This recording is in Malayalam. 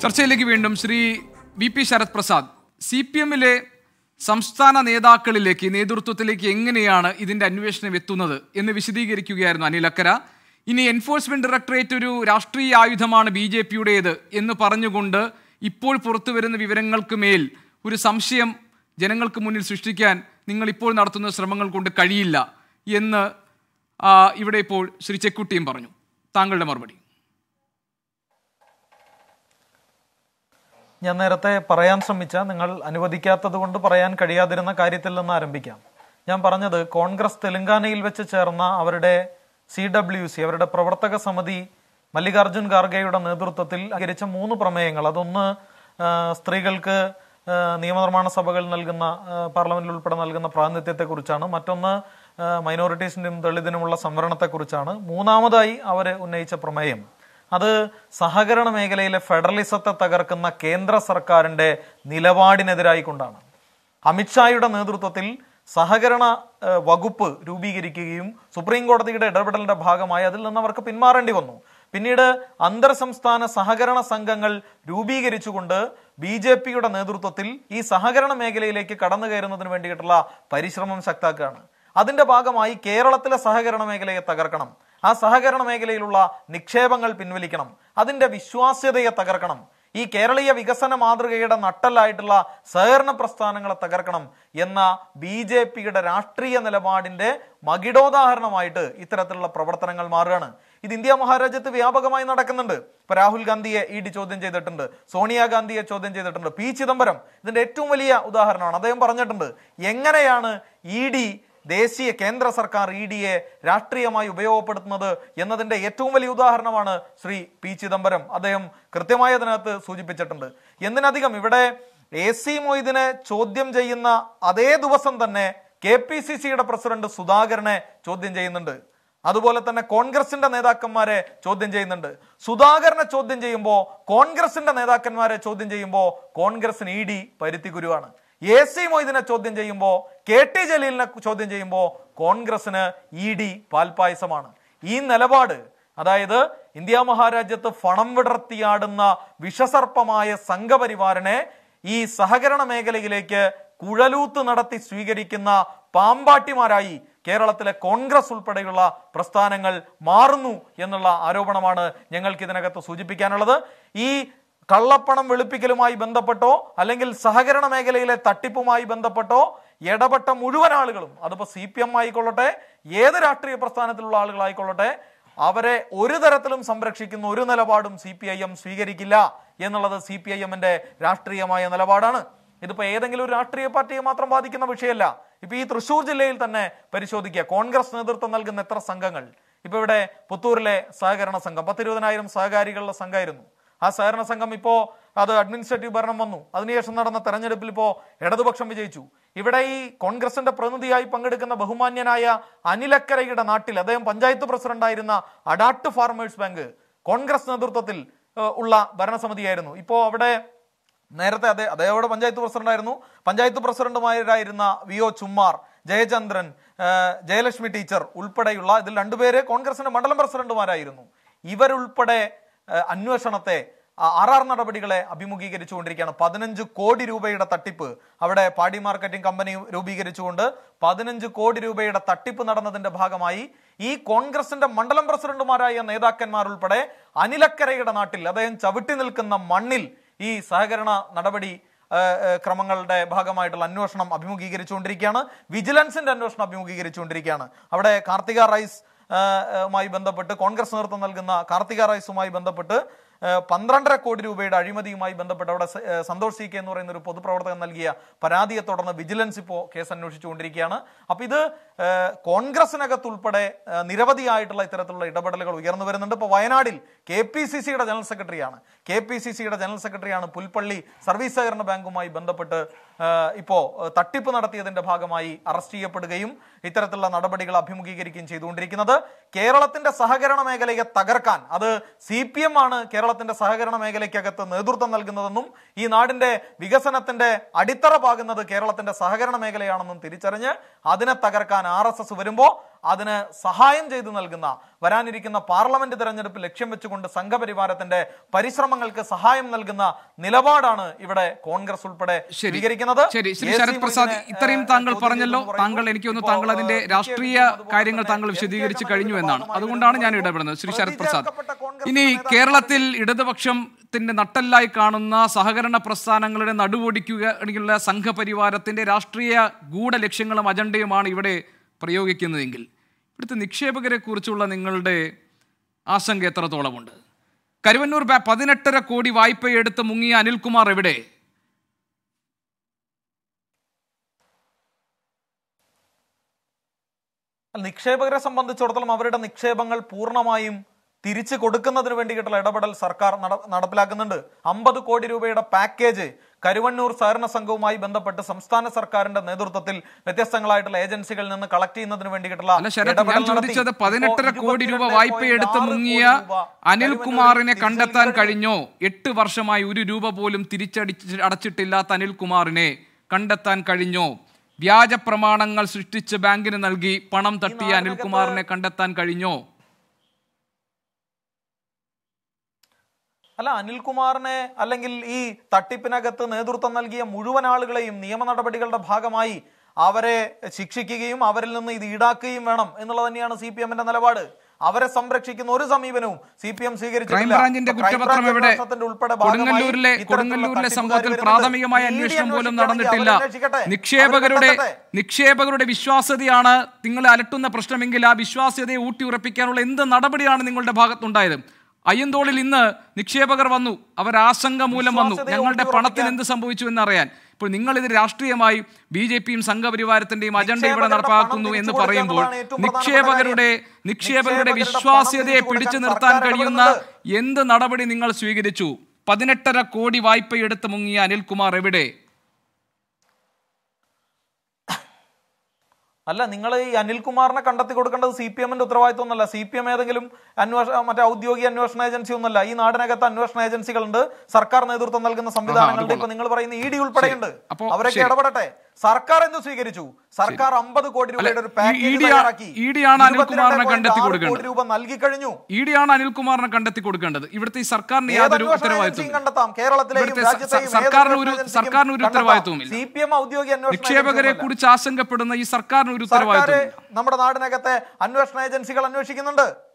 ചർച്ചയിലേക്ക് വീണ്ടും Shri V P Sarath Prasad C P എമ്മിലെ സംസ്ഥാന നേതാക്കളിലേക്ക് നേതൃത്വത്തിലേക്ക് എങ്ങനെയാണ് ഇതിന്റെ അന്വേഷണം എത്തുന്നത് എന്ന് വിശദീകരിക്കുകയായിരുന്നു അനിലക്കര ഇനി എൻഫോഴ്സ്മെന്റ് ഡയറക്ടറേറ്റ് ഒരു രാഷ്ട്രീയ ആയുധമാണ് ബി ജെ പിയുടേത് എന്ന് പറഞ്ഞുകൊണ്ട് ഇപ്പോൾ പുറത്തു വരുന്ന വിവരങ്ങൾക്ക് മേൽ ഒരു സംശയം ജനങ്ങൾക്ക് മുന്നിൽ സൃഷ്ടിക്കാൻ നിങ്ങൾ ഇപ്പോൾ നടത്തുന്ന ശ്രമങ്ങൾ കൊണ്ട് കഴിയില്ല എന്ന് ആ, ഇവിടെ ഇപ്പോൾ ശ്രീ ചെക്കുട്ടിയും പറഞ്ഞു താങ്കളുടെ മറുപടി ഞാൻ നേരത്തെ പറയാൻ ശ്രമിച്ച നിങ്ങൾ അനുവദിക്കാത്തത് കൊണ്ട് പറയാൻ കഴിയാതിരുന്ന കാര്യത്തിൽ നിന്ന് ആരംഭിക്കാം ഞാൻ പറഞ്ഞത് കോൺഗ്രസ് തെലങ്കാനയിൽ വെച്ച് ചേർന്ന അവരുടെ സി ഡബ്ല്യു സി അവരുടെ പ്രവർത്തക സമിതി മല്ലികാർജുൻ ഖാർഗെയുടെ നേതൃത്വത്തിൽ അംഗീകരിച്ച മൂന്ന് പ്രമേയങ്ങൾ അതൊന്ന് ആ, സ്ത്രീകൾക്ക് ആ, നിയമനിർമ്മാണ സഭകൾ നൽകുന്ന ആ, പാർലമെന്റിൽ ഉൾപ്പെടെ നൽകുന്ന പ്രാതിനിധ്യത്തെക്കുറിച്ചാണ് മറ്റൊന്ന് ആ, മൈനോറിറ്റീസിന്റെയും ദളിതിനുമുള്ള സംവരണത്തെക്കുറിച്ചാണ് മൂന്നാമതായി അവർ ഉന്നയിച്ച പ്രമേയം അത് സഹകരണ മേഖലയിലെ ഫെഡറലിസത്തെ തകർക്കുന്ന കേന്ദ്ര സർക്കാരിന്റെ നിലപാടിനെതിരായിക്കൊണ്ടാണ് അമിത്ഷായുടെ നേതൃത്വത്തിൽ സഹകരണ ഏഹ്, വകുപ്പ് രൂപീകരിക്കുകയും സുപ്രീം കോടതിയുടെ ഇടപെടലിന്റെ ഭാഗമായി അതിൽ നിന്ന് അവർക്ക് പിന്മാറേണ്ടി വന്നു പിന്നീട് അന്തർ സംസ്ഥാന സഹകരണ സംഘങ്ങൾ രൂപീകരിച്ചുകൊണ്ട് ബി ജെ പിയുടെ നേതൃത്വത്തിൽ ഈ സഹകരണ മേഖലയിലേക്ക് കടന്നു കയറുന്നതിന് വേണ്ടിയിട്ടുള്ള പരിശ്രമം ശക്താക്കുകയാണ് അതിന്റെ ഭാഗമായി കേരളത്തിലെ സഹകരണ മേഖലയെ തകർക്കണം ആ സഹകരണ മേഖലയിലുള്ള നിക്ഷേപങ്ങൾ പിൻവലിക്കണം അതിന്റെ വിശ്വാസ്യതയെ തകർക്കണം ഈ കേരളീയ വികസന മാതൃകയുടെ നട്ടലായിട്ടുള്ള സഹകരണ പ്രസ്ഥാനങ്ങളെ തകർക്കണം എന്ന ബി ജെ പിയുടെ രാഷ്ട്രീയ നിലപാടിന്റെ മകിടോദാഹരണമായിട്ട് ഇത്തരത്തിലുള്ള പ്രവർത്തനങ്ങൾ മാറുകയാണ് ഇത് ഇന്ത്യ മഹാരാജ്യത്ത് വ്യാപകമായി നടക്കുന്നുണ്ട് ഇപ്പൊ രാഹുൽ ഗാന്ധിയെ ഇ ഡി ചോദ്യം ചെയ്തിട്ടുണ്ട് സോണിയാഗാന്ധിയെ ചോദ്യം ചെയ്തിട്ടുണ്ട് പി ചിദംബരം ഇതിന്റെ ഏറ്റവും വലിയ ഉദാഹരണമാണ് അദ്ദേഹം പറഞ്ഞിട്ടുണ്ട് എങ്ങനെയാണ് ഇ ഡി ദേശീയ കേന്ദ്ര സർക്കാർ ഇ ഡിയെ രാഷ്ട്രീയമായി ഉപയോഗപ്പെടുത്തുന്നത് എന്നതിന്റെ ഏറ്റവും വലിയ ഉദാഹരണമാണ് ശ്രീ പി ചിദംബരം അദ്ദേഹം കൃത്യമായി അതിനകത്ത് സൂചിപ്പിച്ചിട്ടുണ്ട് എന്തിനധികം ഇവിടെ എ സി മൊയ്ദിനെ ചോദ്യം ചെയ്യുന്ന അതേ ദിവസം തന്നെ കെ പി സി സിയുടെ പ്രസിഡന്റ് സുധാകരനെ ചോദ്യം ചെയ്യുന്നുണ്ട് അതുപോലെ തന്നെ കോൺഗ്രസിന്റെ നേതാക്കന്മാരെ ചോദ്യം ചെയ്യുന്നുണ്ട് സുധാകരനെ ചോദ്യം ചെയ്യുമ്പോൾ കോൺഗ്രസിന്റെ നേതാക്കന്മാരെ ചോദ്യം ചെയ്യുമ്പോൾ കോൺഗ്രസിന് ഇ ഡി പരുത്തി ഗുരുവാണ് എ സി മൊയ്ദിനെ ചോദ്യം ചെയ്യുമ്പോൾ കെ ടി ജലീലിനെ ചോദ്യം ചെയ്യുമ്പോൾ കോൺഗ്രസിന് ഇ ഡി പാൽപായസമാണ് ഈ നിലപാട് അതായത് ഇന്ത്യ മഹാരാജ്യത്ത് ഫണം വിടർത്തിയാടുന്ന വിഷസർപ്പമായ സംഘപരിവാരനെ ഈ സഹകരണ മേഖലയിലേക്ക് കുഴലൂത്ത് നടത്തി സ്വീകരിക്കുന്ന പാമ്പാട്ടിമാരായി കേരളത്തിലെ കോൺഗ്രസ് ഉൾപ്പെടെയുള്ള പ്രസ്ഥാനങ്ങൾ മാറുന്നു എന്നുള്ള ആരോപണമാണ് ഞങ്ങൾക്ക് ഇതിനകത്ത് സൂചിപ്പിക്കാനുള്ളത് ഈ കള്ളപ്പണം വെളുപ്പിക്കലുമായി ബന്ധപ്പെട്ടോ അല്ലെങ്കിൽ സഹകരണ മേഖലയിലെ തട്ടിപ്പുമായി ബന്ധപ്പെട്ടോ ഇടപെട്ട മുഴുവൻ ആളുകളും അതിപ്പോ സി പി എം ആയിക്കൊള്ളട്ടെ ഏത് രാഷ്ട്രീയ പ്രസ്ഥാനത്തിലുള്ള ആളുകളായിക്കൊള്ളട്ടെ അവരെ ഒരു തരത്തിലും സംരക്ഷിക്കുന്ന ഒരു നിലപാടും സി പി ഐ എം സ്വീകരിക്കില്ല എന്നുള്ളത് സി പി ഐ എമ്മിന്റെ രാഷ്ട്രീയമായ നിലപാടാണ് ഇതിപ്പോ ഏതെങ്കിലും ഒരു രാഷ്ട്രീയ പാർട്ടിയെ മാത്രം ബാധിക്കുന്ന വിഷയമല്ല ഇപ്പൊ ഈ തൃശൂർ ജില്ലയിൽ തന്നെ പരിശോധിക്കുക കോൺഗ്രസ് നേതൃത്വം നൽകുന്ന എത്ര സംഘങ്ങൾ ഇപ്പൊ ഇവിടെ പുത്തൂരിലെ സഹകരണ സംഘം പത്തിരുപതിനായിരം സഹകാരികളുടെ സംഘമായിരുന്നു ആ സഹകരണ സംഘം ഇപ്പോ അത് അഡ്മിനിസ്ട്രേറ്റീവ് ഭരണം വന്നു അതിനുശേഷം നടന്ന തെരഞ്ഞെടുപ്പിൽ ഇപ്പോ ഇടതുപക്ഷം വിജയിച്ചു ഇവിടെ ഈ കോൺഗ്രസിന്റെ പ്രതിനിധിയായി പങ്കെടുക്കുന്ന ബഹുമാന്യനായ അനിലക്കരയുടെ നാട്ടിൽ അദ്ദേഹം പഞ്ചായത്ത് പ്രസിഡന്റായിരുന്ന അഡാട്ട് ഫാർമേഴ്സ് ബാങ്ക് കോൺഗ്രസ് നേതൃത്വത്തിൽ ഏഹ്, ഉള്ള ഭരണസമിതിയായിരുന്നു ഇപ്പോ അവിടെ നേരത്തെ അതേ അതേവിടെ പഞ്ചായത്ത് പ്രസിഡന്റായിരുന്നു പഞ്ചായത്ത് പ്രസിഡന്റുമാരായിരുന്ന വി ഒ ചുമ്മാർ ജയചന്ദ്രൻ ആ, ജയലക്ഷ്മി ടീച്ചർ ഉൾപ്പെടെയുള്ള ഇതിൽ രണ്ടുപേര് കോൺഗ്രസിന്റെ മണ്ഡലം പ്രസിഡന്റുമാരായിരുന്നു ഇവരുൾപ്പെടെ ആ, അന്വേഷണത്തെ ആർ ആർ നടപടികളെ അഭിമുഖീകരിച്ചുകൊണ്ടിരിക്കുകയാണ് പതിനഞ്ച് കോടി രൂപയുടെ തട്ടിപ്പ് അവിടെ പാടി മാർക്കറ്റിംഗ് കമ്പനി രൂപീകരിച്ചുകൊണ്ട് പതിനഞ്ച് കോടി രൂപയുടെ തട്ടിപ്പ് നടന്നതിന്റെ ഭാഗമായി ഈ കോൺഗ്രസിന്റെ മണ്ഡലം പ്രസിഡന്റുമാരായ നേതാക്കന്മാർ ഉൾപ്പെടെ അനിലക്കരയുടെ നാട്ടിൽ അദ്ദേഹം ചവിട്ടി നിൽക്കുന്ന മണ്ണിൽ ഈ സഹകരണ നടപടി ആ, ആ, ക്രമങ്ങളുടെ ഭാഗമായിട്ടുള്ള അന്വേഷണം അഭിമുഖീകരിച്ചുകൊണ്ടിരിക്കുകയാണ് വിജിലൻസിന്റെ അന്വേഷണം അഭിമുഖീകരിച്ചുകൊണ്ടിരിക്കുകയാണ് അവിടെ കാർത്തിക റൈസ് ആ, ആ, മായി ബന്ധപ്പെട്ട് കോൺഗ്രസ് നേതൃത്വം നൽകുന്ന കാർത്തിക റൈസുമായി ബന്ധപ്പെട്ട് ആ, പന്ത്രണ്ടര കോടി രൂപയുടെ അഴിമതിയുമായി ബന്ധപ്പെട്ട് അവിടെ സ- ആ, സന്തോഷ് സി കെ എന്ന് പറയുന്ന ഒരു പൊതുപ്രവർത്തകൻ നൽകിയ പരാതിയെ തുടർന്ന് വിജിലൻസ് ഇപ്പോൾ കേസ് അന്വേഷിച്ചുകൊണ്ടിരിക്കുകയാണ് അപ്പൊ ഇത് ആ, കോൺഗ്രസിനകത്ത് ഉൾപ്പെടെ ആ, നിരവധിയായിട്ടുള്ള ഇത്തരത്തിലുള്ള ഇടപെടലുകൾ ഉയർന്നു വരുന്നുണ്ട് ഇപ്പോൾ വയനാടിൽ കെ പി സി സിയുടെ ജനറൽ സെക്രട്ടറിയാണ് കെ പി സി സിയുടെ ജനറൽ സെക്രട്ടറിയാണ് പുൽപ്പള്ളി സർവീസ് സഹകരണ ബാങ്കുമായി ബന്ധപ്പെട്ട് ആ, ഇപ്പോ ആ, തട്ടിപ്പ് നടത്തിയതിന്റെ ഭാഗമായി അറസ്റ്റ് ചെയ്യപ്പെടുകയും ഇത്തരത്തിലുള്ള നടപടികൾ അഭിമുഖീകരിക്കുകയും ചെയ്തുകൊണ്ടിരിക്കുന്നത് കേരളത്തിന്റെ സഹകരണ മേഖലയെ തകർക്കാൻ അത് സി പി എം ആണ് കേരളത്തിന്റെ സഹകരണ മേഖലയ്ക്കകത്ത് നേതൃത്വം നൽകുന്നതെന്നും ഈ നാടിന്റെ വികസനത്തിന്റെ അടിത്തറ പാകുന്നത് കേരളത്തിന്റെ സഹകരണ മേഖലയാണെന്നും തിരിച്ചറിഞ്ഞ് അതിനെ തകർക്കാൻ ആർ എസ് എസ് വരുമ്പോ അതിന് സഹായം ചെയ്തു നൽകുന്ന വരാനിരിക്കുന്ന പാർലമെന്റ് തെരഞ്ഞെടുപ്പ് ലക്ഷ്യം വെച്ചുകൊണ്ട് സംഘപരിവാരത്തിന്റെ പരിശ്രമങ്ങൾക്ക് സഹായം നൽകുന്ന നിലപാടാണ് ഇവിടെ കോൺഗ്രസ് ഉൾപ്പെടെ ശരി സ്വീകരിക്കുന്നത് ശരി ശ്രീ എ. സി. ശരത് പ്രസാദ് മൊയ്തീനെ, ഇത്രയും ഏഹ്, താങ്കൾ ചോദ്യം പറഞ്ഞല്ലോ ചെയ്തെന്ന് താങ്കൾ പറയുമ്പോൾ എനിക്ക് തോന്നുന്നു ഇപ്പോൾ, താങ്കൾ അതിന്റെ ഏഹ്, രാഷ്ട്രീയ അതുപോലെ കാര്യങ്ങൾ തന്നെ താങ്കൾ എം. കെ വിശദീകരിച്ച് കമലിന്റെ കഴിഞ്ഞു എന്നാണ് ഭാഗമായി അതുകൊണ്ടാണ് ഞാൻ വരുമ്പോൾ ഇടപെടുന്നത് ശ്രീ ശരത് പ്രതി പ്രസാദ് ചേർക്കപ്പെട്ട കോൺഗ്രസ് ഇനി നേതാക്കൾ കേരളത്തിൽ ഇടതുപക്ഷത്തിന്റെ നട്ടെല്ലായി കാണുന്ന സഹകരണ പ്രസ്ഥാനങ്ങളുടെ നടുവൊടിക്കുകയുള്ള സംഘപരിവാരത്തിന്റെ രാഷ്ട്രീയ ഗൂഢലക്ഷ്യങ്ങളും അജണ്ടയുമാണ് ഇവിടെ പ്രയോഗിക്കുന്നതെങ്കിൽ ഇവിടുത്തെ നിക്ഷേപകരെ കുറിച്ചുള്ള നിങ്ങളുടെ ആശങ്ക എത്രത്തോളമുണ്ട് കരുവന്നൂർ ബാ- പതിനെട്ടര കോടി വായ്പയെടുത്ത് മുങ്ങിയ അനിൽകുമാർ എവിടെ നിക്ഷേപകരെ സംബന്ധിച്ചിടത്തോളം അവരുടെ നിക്ഷേപങ്ങൾ പൂർണ്ണമായും തിരിച്ചു കൊടുക്കുന്നതിന് വേണ്ടിയിട്ടുള്ള ഇടപെടൽ സർക്കാർ നട- നടപ്പിലാക്കുന്നുണ്ട് അമ്പത് കോടി രൂപയുടെ പാക്കേജ് കരുവന്നൂർ സഹകരണ സംഘവുമായി ബന്ധപ്പെട്ട് സംസ്ഥാന സർക്കാരിന്റെ നേതൃത്വത്തിൽ വ്യത്യസ്തങ്ങളായിട്ടുള്ള ഏജൻസികളിൽ നിന്ന് കളക്ട് ചെയ്യുന്നതിന് വേണ്ടിയിട്ടുള്ള അല്ല ശരത് ഞാൻ ഇടപെടൽ നടത്തി. ചോദിച്ചത് ഇപ്പോൾ പതിനെട്ടര കോടി രൂപ വായ്പ എടുത്ത് 22.6 മുങ്ങിയ കോടി രൂപ അനിൽകുമാറിനെ കരുവന്നൂരിൽ കണ്ടെത്താൻ തിരിച്ചു കഴിഞ്ഞോ എട്ട് വർഷമായി ഒരു രൂപ പോലും തിരിച്ചടിച്ച് അടച്ചിട്ടില്ലാത്ത അനിൽകുമാറിനെ കണ്ടെത്താൻ കഴിഞ്ഞോ വ്യാജ പ്രമാണങ്ങൾ സൃഷ്ടിച്ച് ബാങ്കിന് നൽകി പണം തട്ടിയ നാടിനകത്ത് അനിൽകുമാറിനെ കണ്ടെത്താൻ കഴിഞ്ഞോ അല്ല അനിൽകുമാറിനെ അല്ലെങ്കിൽ ഈ തട്ടിപ്പിനകത്ത് നേതൃത്വം നൽകിയ മുഴുവൻ ആളുകളെയും നിയമ നടപടികളുടെ ഭാഗമായി അവരെ ശിക്ഷിക്കുകയും അവരിൽ നിന്ന് ഇത് ഈടാക്കുകയും വേണം എന്നുള്ളത് തന്നെയാണ് സി പി എമ്മിന്റെ നിലപാട് അവരെ സംരക്ഷിക്കുന്ന ഒരു സമീപനവും സി പി എം ക്രൈംബ്രാഞ്ചിന്റെ കുറ്റപത്രം എവിടെ കൊടുങ്ങല്ലൂരിലെ കൊടുങ്ങല്ലൂരിലെ സംഭവത്തിൽ പ്രാഥമികമായ അന്വേഷണം പോലും നടന്നിട്ടില്ല നിക്ഷേപകരുടെ നിക്ഷേപകരുടെ വിശ്വാസ്യതയാണ് നിങ്ങളെ അലട്ടുന്ന പ്രശ്നമെങ്കിൽ ആ വിശ്വാസ്യതയെ ഊട്ടിയുറപ്പിക്കാനുള്ള എന്ത് നടപടിയാണ് നിങ്ങളുടെ ഭാഗത്തുണ്ടായത് അയ്യന്തോളിൽ ഇന്ന് നിക്ഷേപകർ വന്നു അവർ ആശങ്ക മൂലം വന്നു വിശ്വാസ്യതയെ ഞങ്ങളുടെ ഊട്ടിയുറപ്പിക്കാൻ- പണത്തിന് എന്ത് സംഭവിച്ചു എന്നറിയാൻ ഇപ്പോൾ നിങ്ങൾ ഇത് രാഷ്ട്രീയമായി ബി ജെ പിയും സംഘപരിവാരത്തിന്റെയും അജണ്ട ഇവിടെ നിക്ഷേപകരുടെ നടപ്പാക്കുന്നു പണം എന്ന് തിരിച്ചു പറയുമ്പോൾ കൊടുക്കുക എന്നതാണ് ഏറ്റവും പ്രധാനപ്പെട്ട നിക്ഷേപകരുടെ കാര്യം. നിക്ഷേപകരുടെ നിക്ഷേപകരുടെ പണം വിശ്വാസ്യതയെ തിരിച്ചു പിടിച്ചു കൊടുക്കാൻ നിർത്താൻ സർക്കാർ കഴിയുന്ന ഇടപെടുന്നുണ്ട്. എന്ത് നടപടി നിങ്ങൾ സ്വീകരിച്ചു പതിനെട്ടര കോടി വായ്പയെടുത്ത് മുങ്ങിയ അനിൽകുമാർ എവിടെ അല്ല നിങ്ങൾ ഈ അനിൽകുമാറിനെ കണ്ടെത്തി കൊടുക്കേണ്ടത് സി പി എമ്മിന്റെ ഉത്തരവാദിത്വമൊന്നുമല്ല സി പി എം ഏതെങ്കിലും അന്വേഷണ മറ്റേ ഔദ്യോഗിക അന്വേഷണ ഏജൻസി ഒന്നുമല്ല ഈ നാടിനകത്ത് അന്വേഷണ ഏജൻസികളുണ്ട് സർക്കാർ നേതൃത്വം നൽകുന്ന സംവിധാനങ്ങളുണ്ട് ഇപ്പൊ നിങ്ങൾ പറയുന്ന ഇ ഡി ഉൾപ്പെടെയുണ്ട് ശരി. അപ്പോ അവരൊക്കെ ശരി. ഇടപെടട്ടെ സർക്കാർ എന്ത് സ്വീകരിച്ചു സർക്കാർ അമ്പത് കോടി രൂപയുടെ ഒരു പാക്കേജ് ED തയ്യാറാക്കി ED ആണ് അനിൽകുമാറിനെ 22.6 കണ്ടെത്തി കോടി കൊടുക്കേണ്ടത്. രൂപ നൽകി കഴിഞ്ഞു ഇ ഡിയാണ് അനിൽകുമാറിനെ കണ്ടെത്തി കൊടുക്കേണ്ടത് ഇവിടുത്തെ ഈ സർക്കാരിന് ഏത് യാതൊരു അന്വേഷണ ഉത്തരവാദിത്വം ഏജൻസിയും കണ്ടെത്താം കേരളത്തിലെയും ഇവിടുത്തെ സ- രാജ്യത്തെയും ഏത് സർക്കാരിന് ഒരു- അന്വേഷണ സർക്കാരിന് ഒരു ഏജൻസിക്കും ഉത്തരവാദിത്വമില്ല. കണ്ടെത്താം. സി പി എം ഔദ്യോഗിക അന്വേഷണ നിക്ഷേപകരെ ഏജൻസിയൊന്നുമല്ല. കുറിച്ച് ആശങ്കപ്പെടുന്ന ഈ സർക്കാരിന് ഒരു സർക്കാർ ഉത്തരവാദിത്വം നമ്മുടെ നാടിനകത്തെ അന്വേഷണ ഏജൻസികൾ അന്വേഷിക്കുന്നുണ്ട്